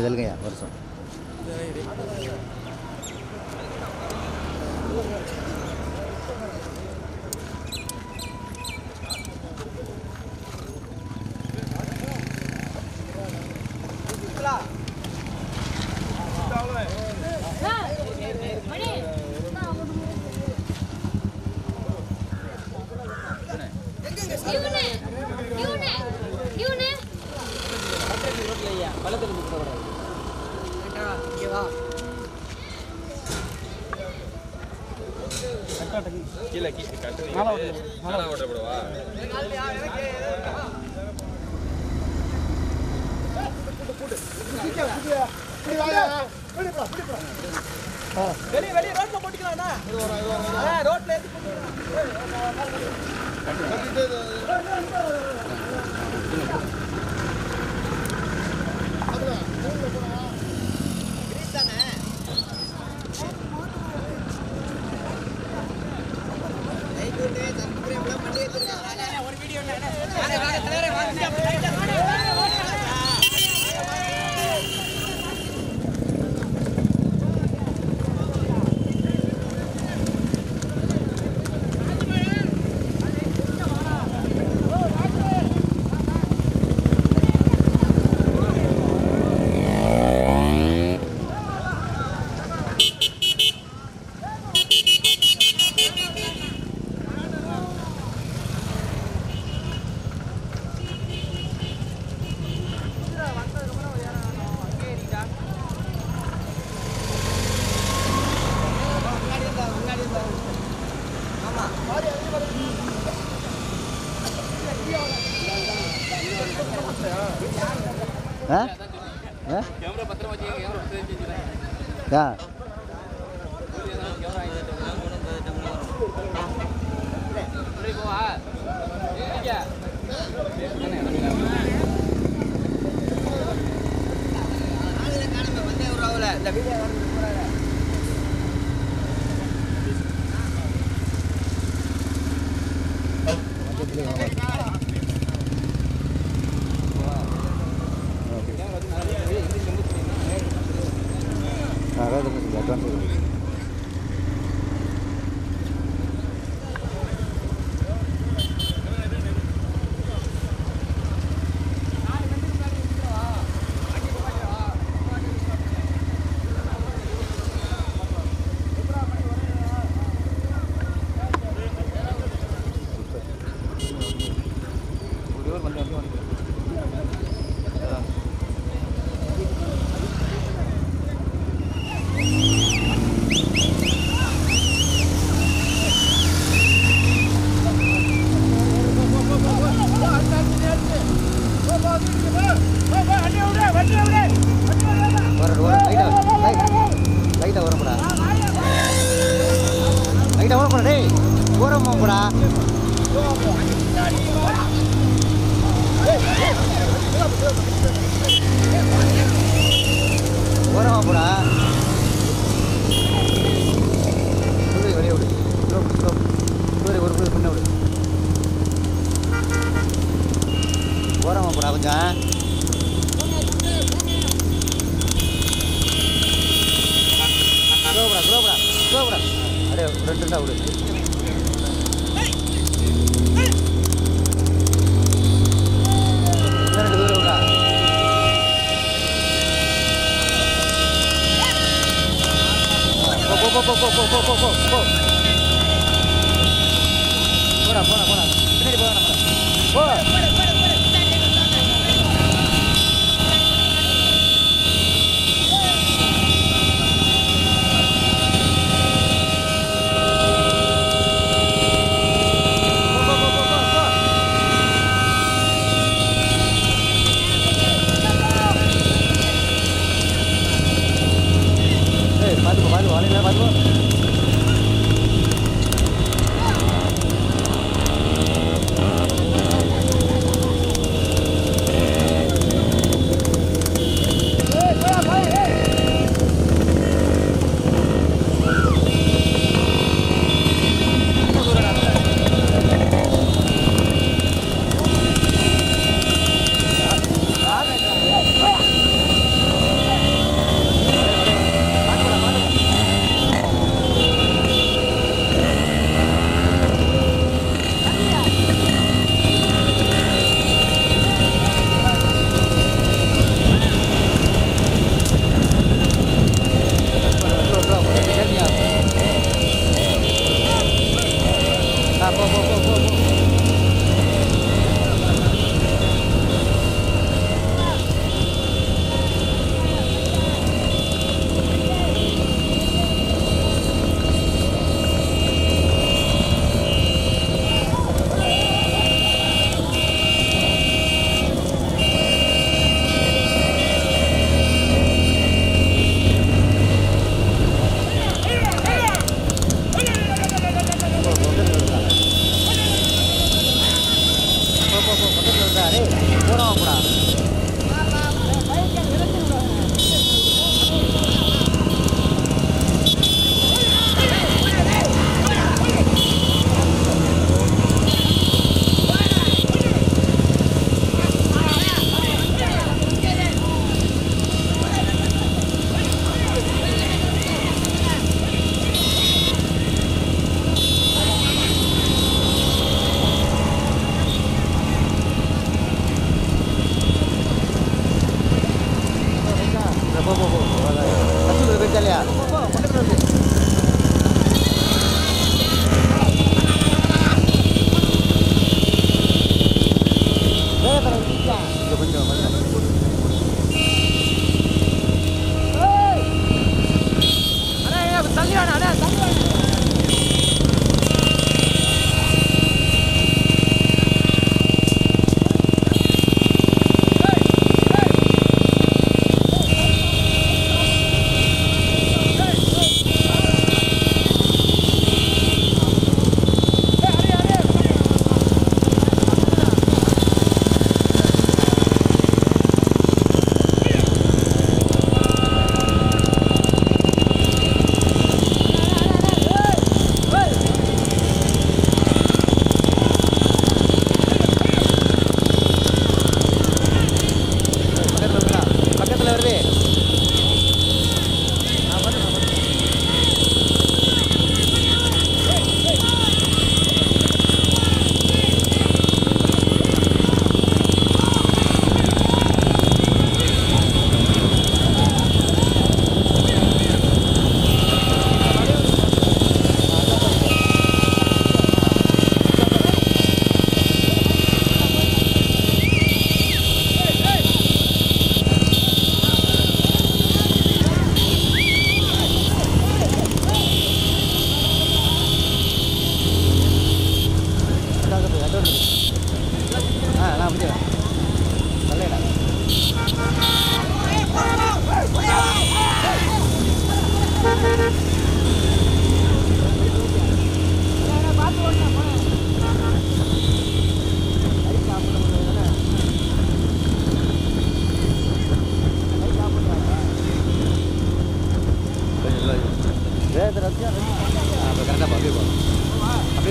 அங்கே தள்ளுங்கய்யா வருஷம் இவனே இவனே இவனே கீழே கீழே கட்டு மேலே ஓட்டப்படவா வெளியே வெளியே ரோட்ல போட்டுக்கலாம்ண்ணா ரோட்ல எடுத்து ஆ ஆ கேமரா பத்திரமா வச்சுக்க கேமரா தெரிஞ்சு ஆ போவா அதான் அட்வான்ஸ் வர வர லைட்டா லைட்டா வரப்படா லைட்டா வரப்படா டேய் ஓரமா போடா ஓரமா போடா விடு, வெளியே விடு ஸ்லோ ஸ்லோ ஒரு ஒரு ஒரு முன்ன விடு ஓரமா போடா கொஞ்சம் ஸ்லோபடா ஸ்லோபடா ஸ்லோபடா அடே ரெண்டு ரெண்டா விடு இன்னும் ரெண்டு பேர் விடா போ போ போ போ போ போ போ போ போ போடா போடா போடா பின்னாடி போடா நம்ம போ போ போ போ போ போ ஏய் பாத்து போ பாத்து போ வாழையில பாத்து போ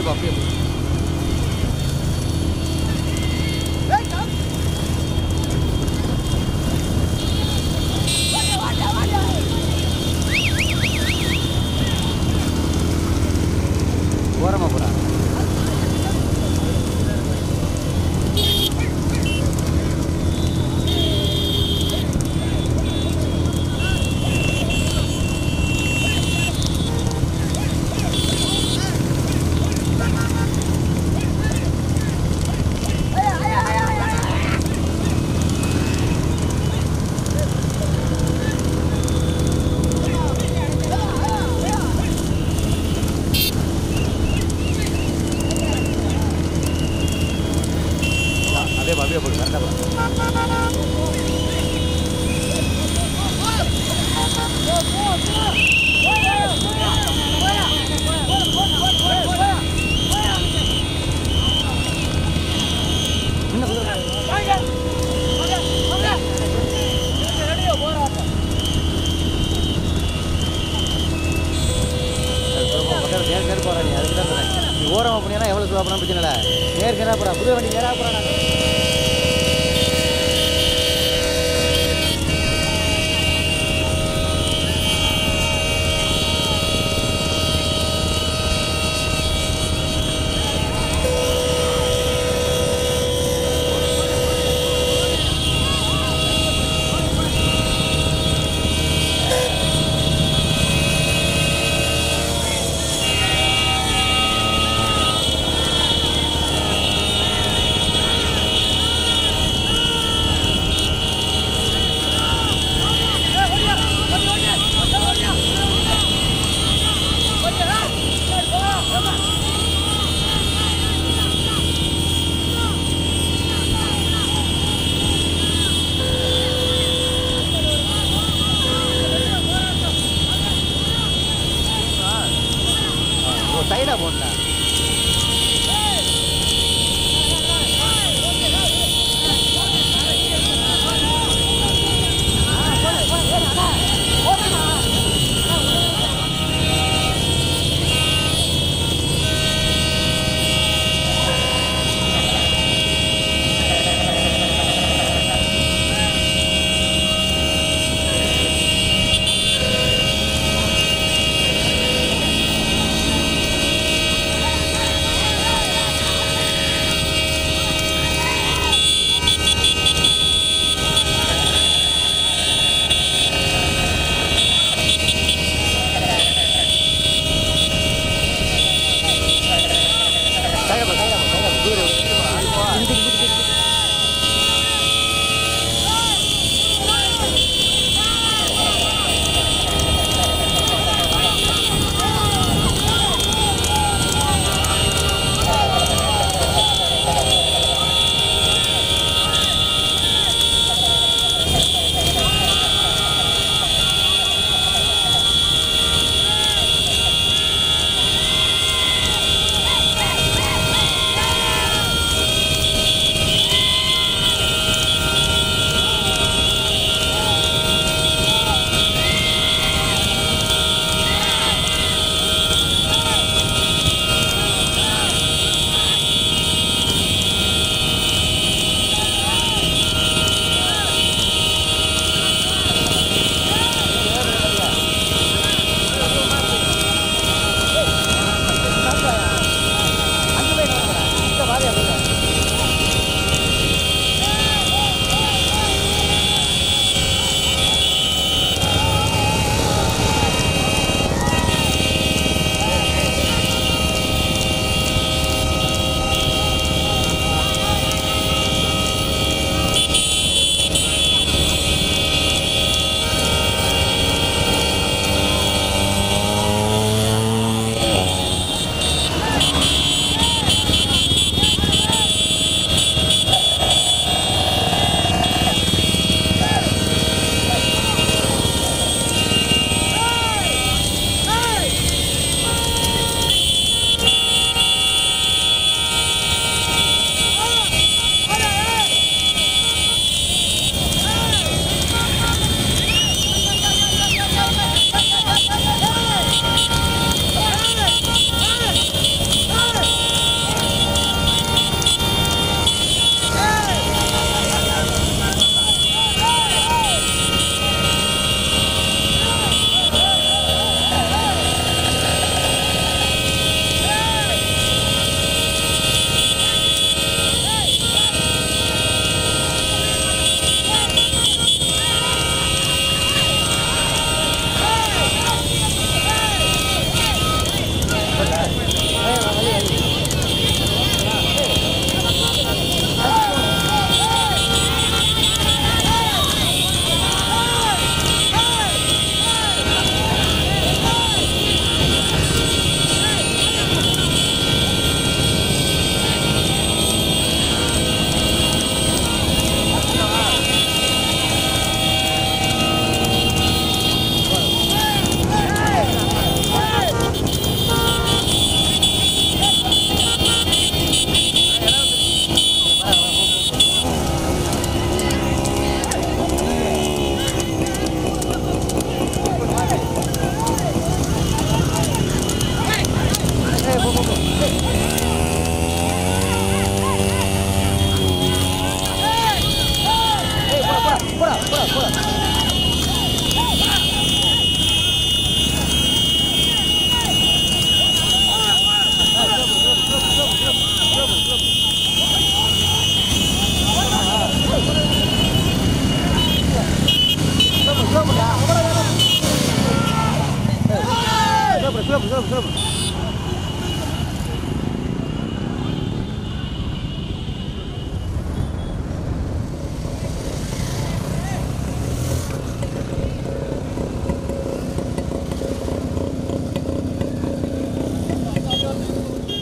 அப்படியே போ, அப்படியே போ. ஓரமா போடா அப்படியே போ, அப்படியே போடு கரெக்டாக போ இன்னும் குதிரை நேர் நேர் போறா நீ அதுக்கு தான் சொல்றேன் நீ ஓரமா போனீங்கன்னா எவ்வளவு சுலா போனா பிரச்சனை இல்லை நேர் நேரா போறா புது வண்டி நேரா போறா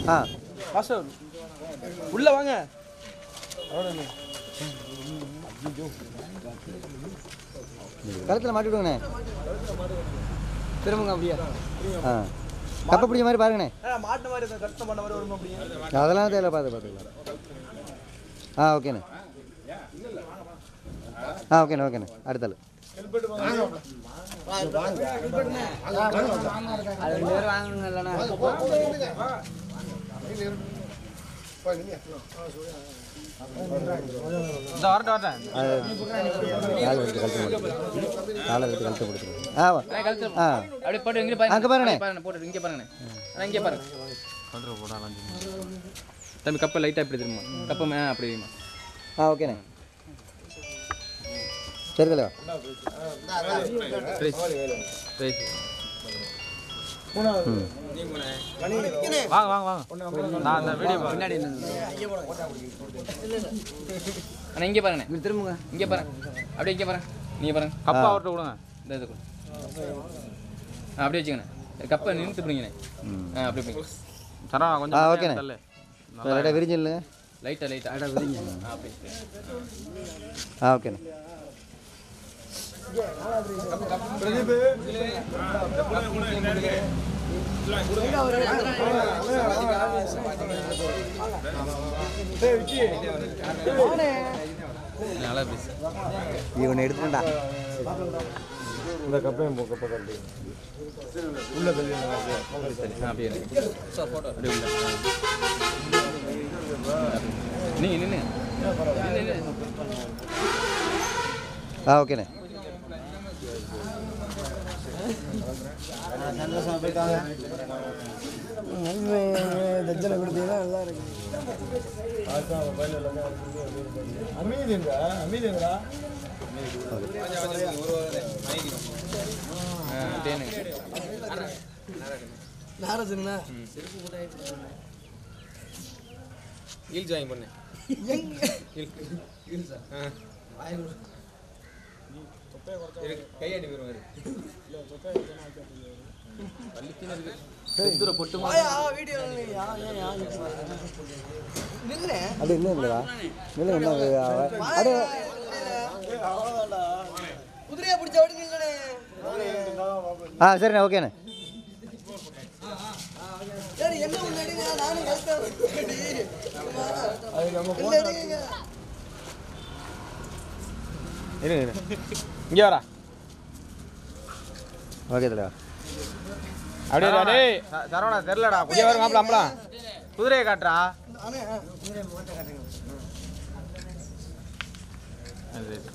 ஆ மாஸ்டர் உள்ள வாங்க கழுத்தில் மாட்டி விடுங்கண்ணே திரும்புங்க அப்படியே ஆ கப்பை பிடிச்ச மாதிரி பாருங்கண்ணே மாட்டு மாதிரி இந்த கஷ்டம் பண்ண மாதிரி வருமா அப்படியே அதெல்லாம் தேவையில்ல பார்த்து பார்த்துக்கலாம் ஆ ஓகேண்ணே ஆ ஓகேண்ணே ஓகேண்ணே அடுத்த ஆள் அது ரெண்டு பேரும் வாங்கணும் இல்லைண்ணா இந்த வரட்டும் வரட்டேன் காலை எடுத்து கழுத்து போட்டு காலை எடுத்து கழுத்து போட்டு ஆ வா. ஆ அப்படியே போட்டு இங்கே பாருங்க அங்க பாருண்ணே. பாருங்க போட்டு இங்கே பாருங்க இங்கே பாருங்க தம்பி கப்பை லைட்டாக இப்படி திரும்ப கப்பை மே அப்படி வைம்மா. ஆ ஓகேண்ணே சரி தலைவா பிரைஸ் பிரைஸ் ம் வாங்க வாங்க வாங்க நான் அந்த வீடியோ பின்னாடி அண்ணா இங்கே பாருங்க திரும்புங்க இங்கே பாருங்க அப்படியே இங்கே பாருங்க நீங்கள் பாருங்க கப்பை அவர்கிட்ட கொடுங்க இந்த இது கொடு. ஆ அப்படியே வச்சுக்கண்ணே கப்பை நிறுத்து பிடிங்கண்ணே ம் ஆ அப்படியே பிடிங்க சரவணா ஆ கொஞ்சம் ஓகேண்ணே தள்ளு. லைட்டாக விரிஞ்சு இல்லைங்க லைட்டாக லைட்டாக விரிங்க ஆ அப்படியே ஆ ஓகேண்ணே நல்லா பேசு இவனை எடுத்துட்டா ஆ, அப்படியே இருங்க. அப்படியே உள்ள. நீங்க நின்று ஆ ஓகேண்ணே தேனுங்க ஹீல் ஜாயின் பண்ணு கையாடி வருவாரு செந்தூர பொட்டு அப்படி இன்னும் இல்லைவா இல்லை இன்னும் அப்படியே குதிரையா பிடிச்ச விடுங்க இல்லனே ஆ சரிண்ணே ஓகேண்ணே சரி என்ன ஒண்ணு அடிங்க நானும் கஷ்டம் இல்ல அடிங்க இரு இரு இங்கே வரா ஓகே தலைவா அப்படியே இரு, டேய் ச- சரவணா தெரிலடா புதிய வரும் மாப்பிள அம்பலாம் குதிரையை காட்டுறா ஆனே அது